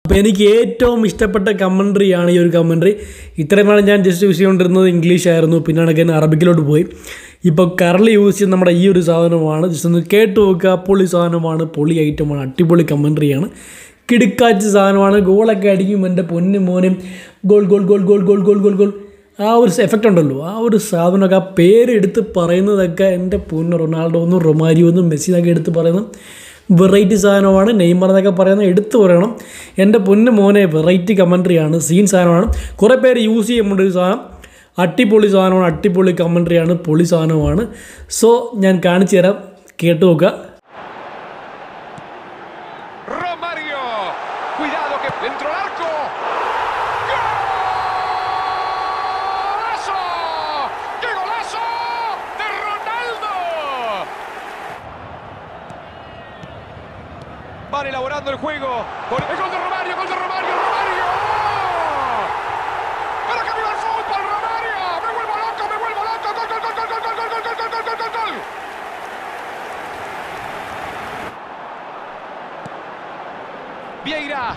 അപ്പോൾ എനിക്ക് ഏറ്റവും ഇഷ്ടപ്പെട്ട കമൻട്രിയാണ് ഈ ഒരു കമൻട്രി ഇത്രയും നാൾ ഞാൻ ജസ്റ്റ് യൂസ് ചെയ്തുകൊണ്ടിരുന്നത് ഇംഗ്ലീഷ് ആയിരുന്നു പിന്നാണ് ഞാൻ അറബിക്കിലോട്ട് പോയി ഇപ്പോൾ കറളി യൂസ് ചെയ്യുന്ന നമ്മുടെ ഈ ഒരു സാധനമാണ് ജസ്റ്റ് ഒന്ന് കേട്ട് നോക്കുക പൊളി സാധനമാണ് പൊളി ഐറ്റമാണ് അടിപൊളി കമൻട്രിയാണ് കിടുക്കാച്ച സാധനമാണ് ഗോളൊക്കെ അടിക്കും എൻ്റെ പൊന്നും മോനും goal goal goal goal goal goal goal goal ആ ഒരു എഫക്റ്റ് ഉണ്ടല്ലോ ആ ഒരു സാധനമൊക്കെ ആ പേരെടുത്ത് പറയുന്നതൊക്കെ എൻ്റെ പൊന്ന് റൊണാൾഡോ ഒന്നും റൊമാരിയോ ഒന്നും മെസ്സി എന്നൊക്കെ എടുത്ത് പറയുന്നത് വെറൈറ്റി സാധനമാണ് നെയ്മർ എന്നൊക്കെ പറയുന്നത് എടുത്തു പറയണം എൻ്റെ പൊന്ന് മോനെ വെറൈറ്റി കമൻട്രിയാണ് സീൻ സാധനമാണ് കുറേ പേര് യൂസ് ചെയ്യുമ്പോൾ ഒരു സാധനം അട്ടിപ്പൊളി സാധനമാണ് അട്ടിപ്പൊളി കമൻട്രിയാണ് പൊളി സാധനമാണ് സോ ഞാൻ കാണിച്ചു തരാം കേട്ടു നോക്കുക Romario. Cuidado que dentro del arco. ¡Golazo! ¡Qué golazo! De Ronaldo. Van elaborando el juego. Con el gol de Romario, gol de Romario, Romario. ¡Pero que viva el fútbol, Romario! ¡Me vuelvo loco, me vuelvo loco! ¡Gol, gol, gol, gol, gol, gol, gol, gol, gol, gol, gol, gol, gol! Vieira.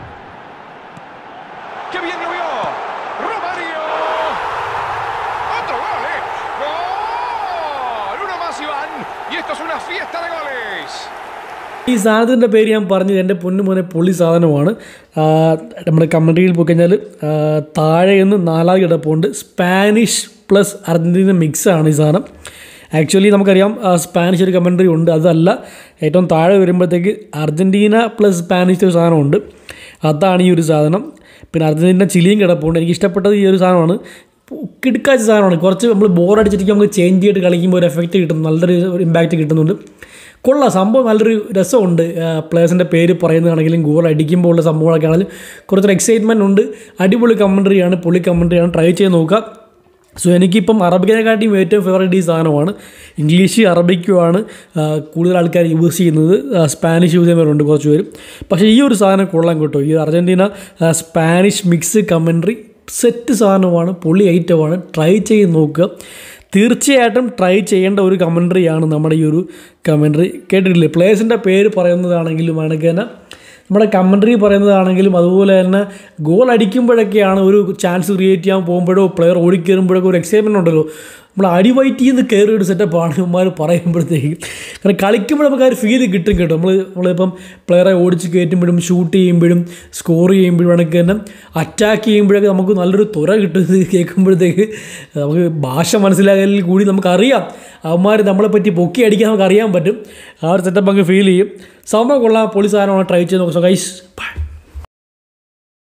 ¡Qué bien lo vio! ¡Romario! ¡Otro gol, eh! ¡Gol! Uno más, Iván. Y esto es una fiesta de goles. ഈ സാധനത്തിൻ്റെ പേര് ഞാൻ പറഞ്ഞത് എൻ്റെ പൊന്നു മോനെ പൊളി സാധനമാണ് ആ, നമ്മുടെ കമൻട്രിയിൽ പോയി കഴിഞ്ഞാൽ ആ, താഴെ നിന്ന് നാലാം കിടപ്പുണ്ട് സ്പാനിഷ് പ്ലസ് അർജൻറ്റീന മിക്സാണ് ഈ സാധനം ആക്ച്വലി നമുക്കറിയാം ആ, സ്പാനിഷ് ഒരു കമൻട്രി ഉണ്ട് അതല്ല ഏറ്റവും താഴെ വരുമ്പോഴത്തേക്ക് അർജൻറ്റീന പ്ലസ് സ്പാനിഷ് ഒരു സാധനമുണ്ട് അതാണ് ഈ ഒരു സാധനം പിന്നെ അർജൻറ്റീന ചിലിയും കിടപ്പുണ്ട് എനിക്ക് ഇഷ്ടപ്പെട്ടത് ഈ ഒരു സാധനമാണ് കിടക്കാച്ച സാധനമാണ് കുറച്ച് നമ്മൾ ബോർ അടിച്ചിട്ട് നമുക്ക് ചേഞ്ച് ചെയ്തിട്ട് കളിക്കുമ്പോൾ ഒരു എഫക്റ്റ് കിട്ടും നല്ലൊരു ഇമ്പാക്റ്റ് കിട്ടുന്നുണ്ട് കൊള്ളാം സംഭവം നല്ലൊരു രസമുണ്ട് പ്ലേയേഴ്സിൻ്റെ പേര് പറയുന്നതാണെങ്കിലും ഗോൾ അടിക്കുമ്പോൾ ഉള്ള സംഭവങ്ങളൊക്കെ ആണെങ്കിലും കുറച്ചൊരു എക്സൈറ്റ്മെൻറ്റ് ഉണ്ട് അടിപൊളി കമൻട്രിയാണ് പൊളി കമൻട്രിയാണ് ട്രൈ ചെയ്ത് നോക്കുക സോ എനിക്കിപ്പം അറബിക്കിനെക്കാട്ടിയും ഏറ്റവും ഫേവറേറ്റ് ഈ സാധനമാണ് ഇംഗ്ലീഷ് അറബിക്കുമാണ് ആ, കൂടുതൽ ആൾക്കാർ യൂസ് ചെയ്യുന്നത് ആ, സ്പാനിഷ് യൂസ് ചെയ്യുന്നവരുണ്ട് കുറച്ച് പേര് പക്ഷേ ഈ ഒരു സാധനം കൊള്ളാം കേട്ടോ ഈ അർജൻറ്റീന ആ, സ്പാനിഷ് മിക്സ് കമൻട്രി സെറ്റ് സാധനമാണ് പൊളി ഐറ്റമാണ് ട്രൈ ചെയ്ത് നോക്കുക തീർച്ചയായിട്ടും ട്രൈ ചെയ്യേണ്ട ഒരു കമൻട്രിയാണ് നമ്മുടെ ഈ ഒരു കമൻട്രി കേട്ടിട്ടില്ലേ പ്ലേയേഴ്സിൻ്റെ പേര് പറയുന്നതാണെങ്കിലും ആണെങ്കിൽ തന്നെ നമ്മുടെ കമൻട്രി പറയുന്നതാണെങ്കിലും അതുപോലെ തന്നെ ഗോൾ അടിക്കുമ്പോഴൊക്കെയാണ് ഒരു ചാൻസ് ക്രിയേറ്റ് ചെയ്യാൻ പോകുമ്പോഴോ പ്ലെയർ ഓടിക്കയറുമ്പോഴൊക്കെ ഒരു എക്സൈറ്റ്മെൻറ്റ് ഉണ്ടല്ലോ നമ്മൾ അടിവയറ്റിൽ നിന്ന് കയറി ഒരു സെറ്റപ്പാണ് ഇവന്മാർ പറയുമ്പോഴത്തേക്ക് കാരണം കളിക്കുമ്പോൾ നമുക്ക് ആ ഒരു ഫീൽ കിട്ടും കേട്ടോ നമ്മൾ നമ്മളിപ്പം പ്ലെയറെ ഓടിച്ച് കയറ്റുമ്പോഴും ഷൂട്ട് ചെയ്യുമ്പോഴും സ്കോർ ചെയ്യുമ്പോഴും ആണെങ്കിൽ തന്നെ അറ്റാക്ക് ചെയ്യുമ്പോഴൊക്കെ നമുക്ക് നല്ലൊരു തുര കിട്ടുന്നത് കേൾക്കുമ്പോഴത്തേക്ക് നമുക്ക് ഭാഷ മനസ്സിലാകലിൽ കൂടി നമുക്കറിയാം അവന്മാർ നമ്മളെ പറ്റി പൊക്കി അടിക്കാൻ നമുക്ക് അറിയാൻ പറ്റും ആ ഒരു സെറ്റപ്പ് നമുക്ക് ഫീൽ ചെയ്യും സംഭവം കൊള്ളാം പൊളി സാധനമാണ് ട്രൈ ചെയ്ത് നോക്കാം സോ ഗൈസ് ബൈ